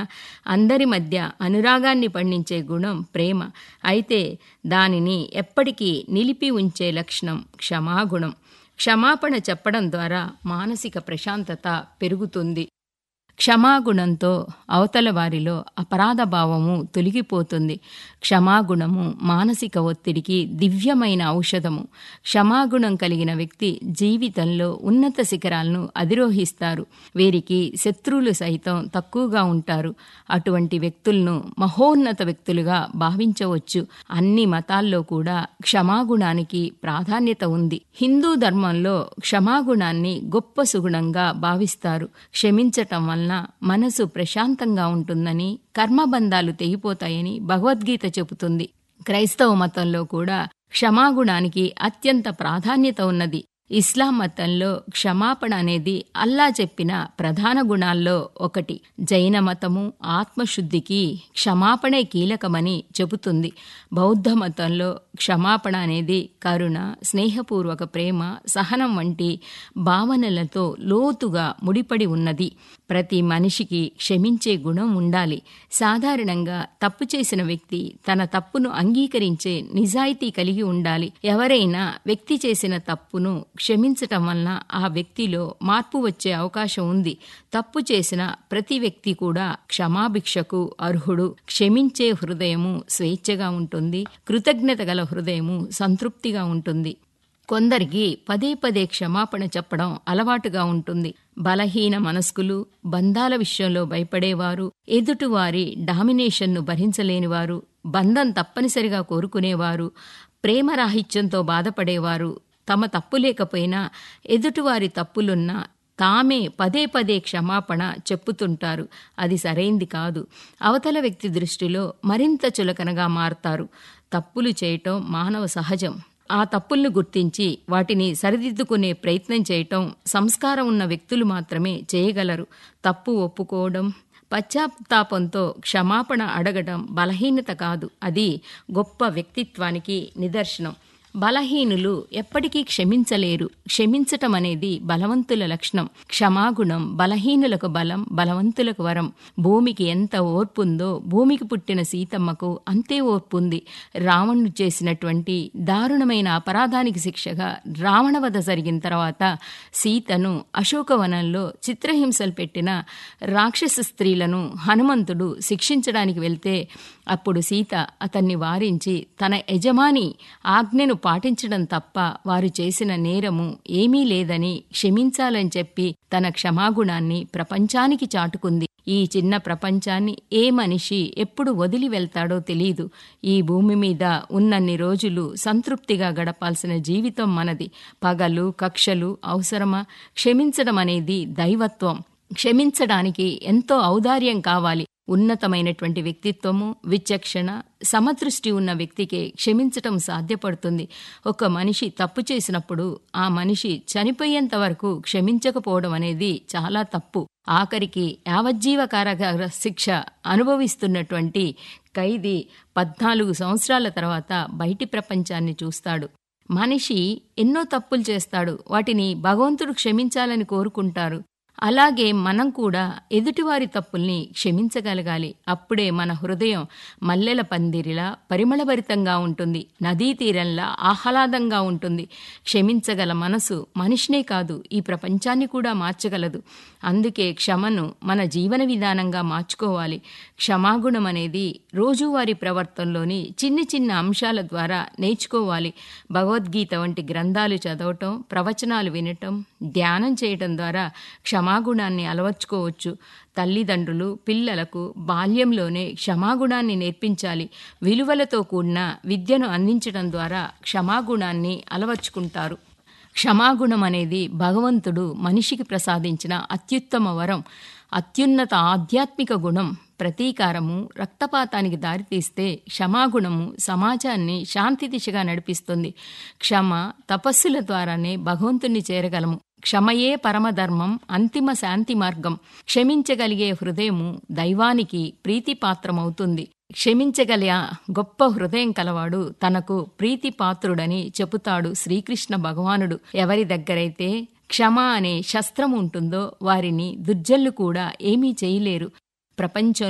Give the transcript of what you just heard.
అందరి మధ్య అనురాగాన్ని పండించే గుణం ప్రేమ అయితే దానిని ఎప్పటికీ నిలిపి ఉంచే లక్షణం క్షమాగుణం క్షమాపణ చెప్పడం ద్వారా మానసిక ప్రశాంతత పెరుగుతుంది క్షమాగుణంతో అవతల వారిలో అపరాధ భావము తొలగిపోతుంది క్షమాగుణము మానసిక ఒత్తిడికి దివ్యమైన ఔషధము క్షమాగుణం కలిగిన వ్యక్తి జీవితంలో ఉన్నత శిఖరాలను అధిరోహిస్తారు వీరికి శత్రువులు సైతం తక్కువగా ఉంటారు అటువంటి వ్యక్తులను మహోన్నత వ్యక్తులుగా భావించవచ్చు అన్ని మతాల్లో కూడా క్షమాగుణానికి ప్రాధాన్యత ఉంది హిందూ ధర్మంలో క్షమాగుణాన్ని గొప్ప సుగుణంగా భావిస్తారు క్షమించటం వలన మనసు ప్రశాంతంగా ఉంటుందని కర్మబంధాలు తెగిపోతాయని భగవద్గీత చెబుతుంది క్రైస్తవ మతంలో కూడా క్షమాగుణానికి అత్యంత ప్రాధాన్యత ఉన్నది ఇస్లాం మతంలో క్షమాపణ అనేది అల్లా చెప్పిన ప్రధాన గుణాల్లో ఒకటి జైన మతము ఆత్మశుద్ధికి క్షమాపణే కీలకమని చెబుతుంది బౌద్ధ మతంలో క్షమాపణ అనేది కరుణ స్నేహపూర్వక ప్రేమ సహనం వంటి భావనలతో లోతుగా ముడిపడి ఉన్నది ప్రతి మనిషికి క్షమించే గుణం ఉండాలి సాధారణంగా తప్పు చేసిన వ్యక్తి తన తప్పును అంగీకరించే నిజాయితీ కలిగి ఉండాలి ఎవరైనా వ్యక్తి చేసిన తప్పును క్షమించటం వలన ఆ వ్యక్తిలో మార్పు వచ్చే అవకాశం ఉంది తప్పు చేసిన ప్రతి వ్యక్తి కూడా క్షమాభిక్షకు అర్హుడు క్షమించే హృదయము స్వేచ్ఛగా ఉంటుంది కృతజ్ఞత గల హృదయము సంతృప్తిగా ఉంటుంది కొందరికి పదే పదే క్షమాపణ చెప్పడం అలవాటుగా ఉంటుంది బలహీన మనస్కులు బంధాల విషయంలో భయపడేవారు ఎదుటివారి డామినేషన్ను భరించలేనివారు బంధం తప్పనిసరిగా కోరుకునేవారు ప్రేమరాహిత్యంతో బాధపడేవారు తమ తప్పు లేకపోయినా ఎదుటివారి తప్పులున్నా తామే పదే పదే క్షమాపణ చెప్పుతుంటారు అది సరైంది కాదు అవతల వ్యక్తి దృష్టిలో మరింత చులకనగా మారతారు తప్పులు చేయటం మానవ సహజం ఆ తప్పుల్ని గుర్తించి వాటిని సరిదిద్దుకునే ప్రయత్నం చేయటం సంస్కారం ఉన్న వ్యక్తులు మాత్రమే చేయగలరు తప్పు ఒప్పుకోవడం పశ్చాత్తాపంతో క్షమాపణ అడగడం బలహీనత కాదు అది గొప్ప వ్యక్తిత్వానికి నిదర్శనం బలహీనులు ఎప్పటికీ క్షమించలేరు క్షమించటం అనేది బలవంతుల లక్షణం క్షమాగుణం బలహీనులకు బలం బలవంతులకు వరం భూమికి ఎంత ఓర్పుందో భూమికి పుట్టిన సీతమ్మకు అంతే ఓర్పుంది రావణుడు చేసినటువంటి దారుణమైన అపరాధానికి శిక్షగా రావణవధ జరిగిన తర్వాత సీతను అశోకవనంలో చిత్రహింసలు పెట్టిన రాక్షస స్త్రీలను హనుమంతుడు శిక్షించడానికి వెళ్తే అప్పుడు సీత అతన్ని వారించి తన యజమాని ఆజ్ఞను పాటించడం తప్ప వారు చేసిన నేరము ఏమీ లేదని క్షమించాలని చెప్పి తన క్షమాగుణాన్ని ప్రపంచానికి చాటుకుంది ఈ చిన్న ప్రపంచాన్ని ఏ మనిషి ఎప్పుడు వదిలి వెళ్తాడో తెలీదు ఈ భూమి మీద ఉన్నన్ని రోజులు సంతృప్తిగా గడపాల్సిన జీవితం మనది పగలు కక్షలు అవసరమా క్షమించడం అనేది దైవత్వం క్షమించడానికి ఎంతో ఔదార్యం కావాలి ఉన్నతమైనటువంటి వ్యక్తిత్వము విచక్షణ సమదృష్టి ఉన్న వ్యక్తికే క్షమించటం సాధ్యపడుతుంది ఒక మనిషి తప్పు చేసినప్పుడు ఆ మనిషి చనిపోయేంత వరకు క్షమించకపోవడం అనేది చాలా తప్పు ఆఖరికి యావజ్జీవ కారాగార శిక్ష అనుభవిస్తున్నటువంటి ఖైదీ పద్నాలుగు సంవత్సరాల తర్వాత బయటి ప్రపంచాన్ని చూస్తాడు మనిషి ఎన్నో తప్పులు చేస్తాడు వాటిని భగవంతుడు క్షమించాలని కోరుకుంటారు అలాగే మనం కూడా ఎదుటివారి తప్పుల్ని క్షమించగలగాలి అప్పుడే మన హృదయం మల్లెల పందిరిలా పరిమళభరితంగా ఉంటుంది నదీ తీరంలా ఆహ్లాదంగా ఉంటుంది క్షమించగల మనసు మనిషినే కాదు ఈ ప్రపంచాన్ని కూడా మార్చగలదు అందుకే క్షమను మన జీవన విధానంగా మార్చుకోవాలి క్షమాగుణం అనేది రోజువారీ ప్రవర్తనలోని చిన్ని చిన్న అంశాల ద్వారా నేర్చుకోవాలి భగవద్గీత వంటి గ్రంథాలు చదవటం ప్రవచనాలు వినటం ధ్యానం చేయటం ద్వారా క్షమాగుణాన్ని అలవర్చుకోవచ్చు తల్లిదండ్రులు పిల్లలకు బాల్యంలోనే క్షమాగుణాన్ని నేర్పించాలి విలువలతో కూడిన విద్యను అందించడం ద్వారా క్షమాగుణాన్ని అలవర్చుకుంటారు క్షమాగుణం అనేది భగవంతుడు మనిషికి ప్రసాదించిన అత్యుత్తమ వరం అత్యున్నత ఆధ్యాత్మిక గుణం ప్రతీకారము రక్తపాతానికి దారితీస్తే క్షమాగుణము సమాజాన్ని శాంతి దిశగా నడిపిస్తుంది క్షమ తపస్సుల ద్వారానే భగవంతుణ్ణి చేరగలము క్షమయే పరమధర్మం అంతిమ శాంతి మార్గం క్షమించగలిగే హృదయము దైవానికి ప్రీతిపాత్రమవుతుంది క్షమించగల గొప్ప హృదయం కలవాడు తనకు ప్రీతిపాత్రుడని చెబుతాడు శ్రీకృష్ణ భగవానుడు ఎవరి దగ్గరైతే క్షమ అనే శస్త్రం ఉంటుందో వారిని దుర్జల్లు కూడా ఏమీ చేయలేరు ప్రపంచం